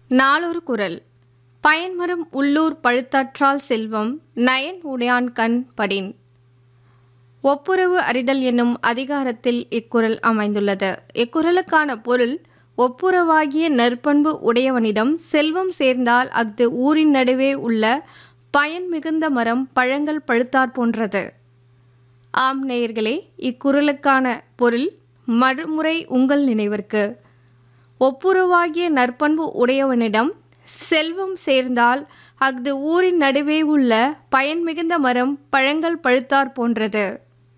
நாளொரு குரல் பயன்மரும் உள்ளூர் பழுத்தாற்றால் செல்வம் நயன் உடையான் கண் படின் ஒப்புரவு அறிதல் என்னும் அதிகாரத்தில் இக்குறள் அமைந்துள்ளது இக்குறளுக்கான பொருள் ஒப்புரவாகிய நற்பண்பு உடையவனிடம் செல்வம் சேர்ந்தால் அஃது ஊரின் நடுவே உள்ள பயன் மிகுந்த மரம் பழங்கள் பழுத்தாற் போன்றது ஆம் நேயர்களே இக்குறளுக்கான பொருள் மறுமுறை உங்கள் நினைவிற்கு ஒப்புரவாகிய நற்பண்பு உடையவனிடம் செல்வம் சேர்ந்தால் அஃது ஊரின் நடுவே உள்ள பயன் மிகுந்த மரம் பழங்கள் பழுத்தாற் போன்றது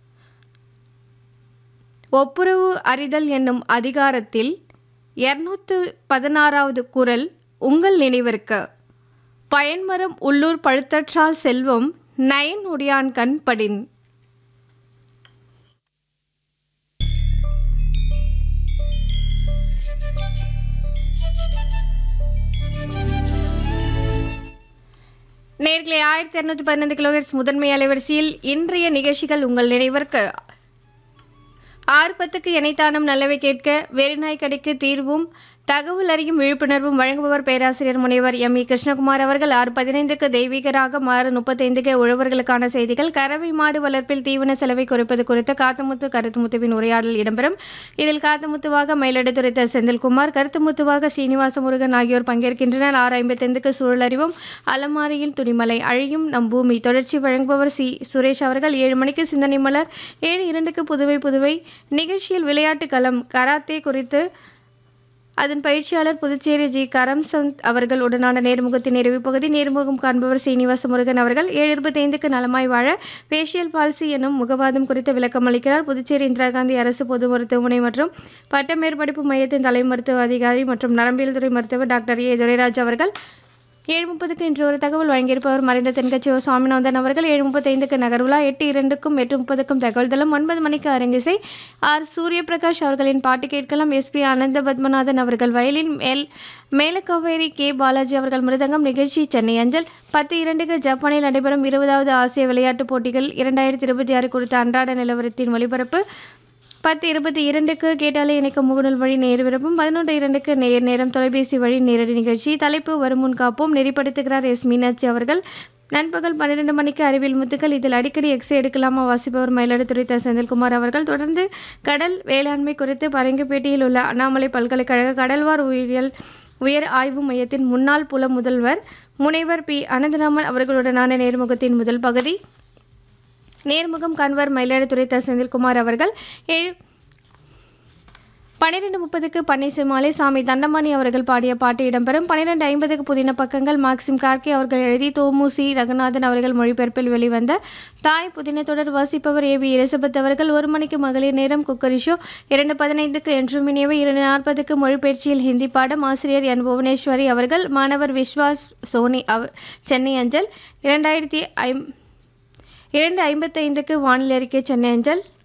ஒப்புரவு அறிதல் என்னும் அதிகாரத்தில் இருநூத்து பதினாறாவது குறள் உங்கள் நினைவிற்கு பயன்மரம் உள்ளூர் பழுத்தற்றால் செல்வம் நயன் உடையான் கண் படின் நேர்களை ஆயிரத்தி இரநூத்தி பதினைந்து கிலோஹெர்ட்ஸ் முதன்மை அலைவரிசையில் இன்றைய நிகழ்ச்சிகள் உங்கள் நினைவிற்கு ஆறு பத்துக்கு இணைத்தானம் நல்லவை கேட்க வெறிநாய் கடைக்கு தீர்வும் தகவல் அறியும் விழிப்புணர்வும் வழங்குபவர் பேராசிரியர் முனைவர் எம் இ கிருஷ்ணகுமார் அவர்கள் ஆறு பதினைந்துக்கு தெய்வீகராக ஆறு முப்பத்தைந்துக்கு உழவர்களுக்கான செய்திகள் கறவை மாடு வளர்ப்பில் தீவன செலவை குறைப்பது குறித்து காத்தமுத்து கருத்துமுத்துவின் உரையாடல் இடம்பெறும் இதில் காத்தமுத்துவாக மயிலடுத்துறை செந்தில்குமார் கருத்துமுத்துவாக ஸ்ரீனிவாச முருகன் ஆகியோர் பங்கேற்கின்றனர் ஆறு ஐம்பத்தைந்துக்கு சூழலறிவும் அலமாரியில் துணிமலை அழியும் நம் பூமி தொடர்ச்சி வழங்குபவர் சி சுரேஷ் அவர்கள் ஏழு மணிக்கு சிந்தனை மலர் ஏழு இரண்டுக்கு புதுவை புதுவை நிகழ்ச்சியில் விளையாட்டு களம் கராத்தே குறித்து அதன் பயிற்சியாளர் புதுச்சேரி ஜி கரம்சந்த் அவர்கள் உடனான நேர்முகத்தின் நிறைவு பகுதி நேர்முகம் காண்பவர் ஸ்ரீனிவாச முருகன் அவர்கள் ஏழு இருபத்தைந்துக்கு நலமாய் வாழ ஃபேஷியல் பால்சி எனும் முகவாதம் குறித்து விளக்கம் அளிக்கிறார் புதுச்சேரி இந்திரா காந்தி அரசு பொது மருத்துவமனை மற்றும் பட்ட மேற்படிப்பு மையத்தின் தலை மருத்துவ அதிகாரி மற்றும் நரம்பியல் துறை மருத்துவர் டாக்டர் ஏ துரைராஜ் அவர்கள் ஏழு முப்பதுக்கு இன்று ஒரு தகவல் வழங்கியிருப்பவர் மறைந்த தென்கட்சி ஓ சுவாமிநாதன் அவர்கள் ஏழு முப்பத்தைந்துக்கு நகர்வுலா எட்டு இரண்டுக்கும் எட்டு முப்பதுக்கும் தகவல் தளம் ஒன்பது மணிக்கு அரங்கிசை ஆர் சூரியபிரகாஷ் அவர்களின் பாட்டு கேட்கலாம் எஸ்பி அனந்த பத்மநாதன் அவர்கள் வயலின் மேல் மேலக்காவேரி கே பாலாஜி அவர்கள் மிருதங்கம் நிகழ்ச்சி சென்னை அஞ்சல் பத்து இரண்டுக்கு ஜப்பானில் நடைபெறும் இருபதாவது ஆசிய விளையாட்டுப் போட்டிகள் இரண்டாயிரத்தி இருபத்தி ஆறு குறித்த அன்றாட நிலவரத்தின் ஒளிபரப்பு பத்து இருபத்தி இரண்டுக்கு கேட்டாலே இணைக்கும் முகநூல் வழி நேர் விருப்பம் பதினொன்று இரண்டுக்கு நேர் நேரம் தொலைபேசி வழி நேரடி நிகழ்ச்சி தலைப்பு வருமுன் காப்போம் நெறிப்படுத்துகிறார் எஸ் மீனாட்சி அவர்கள் நண்பகல் பன்னிரெண்டு மணிக்கு அறிவியல் முத்துக்கள் இதில் அடிக்கடி எக்ஸே எடுக்கலாமா வாசிப்பவர் மயிலாடுதுறை த செந்தில்குமார் அவர்கள் தொடர்ந்து கடல் வேளாண்மை குறித்து பரங்கிப்பேட்டையில் உள்ள அண்ணாமலை பல்கலைக்கழக கடல்வார் உயிரியல் உயர் ஆய்வு மையத்தின் முன்னாள் புல முதல்வர் முனைவர் பி அனந்தராமன் அவர்களுடனான நேர்முகத்தின் முதல் பகுதி நேர்முகம் காண்பர் மயிலாடுதுறை த செந்தில்குமார் அவர்கள் ஏழு பன்னிரெண்டு முப்பதுக்கு பன்னீசு மாலை சாமி தண்டமணி அவர்கள் பாடிய பாட்டு இடம்பெறும் பன்னிரெண்டு ஐம்பதுக்கு புதின பக்கங்கள் மாக்சிம் கார்கே அவர்கள் எழுதி தோமுசி ரகுநாதன் அவர்கள் மொழிபெயர்ப்பில் வெளிவந்த தாய் புதின தொடர் வாசிப்பவர் ஏ பி எலிசபெத் அவர்கள் ஒரு மணிக்கு மகளிர் நேரம் குக்கரி ஷோ இரண்டு பதினைந்துக்கு என்றும் இனியவை இரண்டு நாற்பதுக்கு மொழிபெயர்ச்சியில் ஹிந்தி பாடம் ஆசிரியர் என் புவனேஸ்வரி அவர்கள் மாணவர் விஸ்வாஸ் சோனி அவ சென்னை அஞ்சல் இரண்டாயிரத்தி ஐம் இரண்டு ஐம்பத்தைந்துக்கு வானிலை அறிக்கை சென்னை அஞ்சல்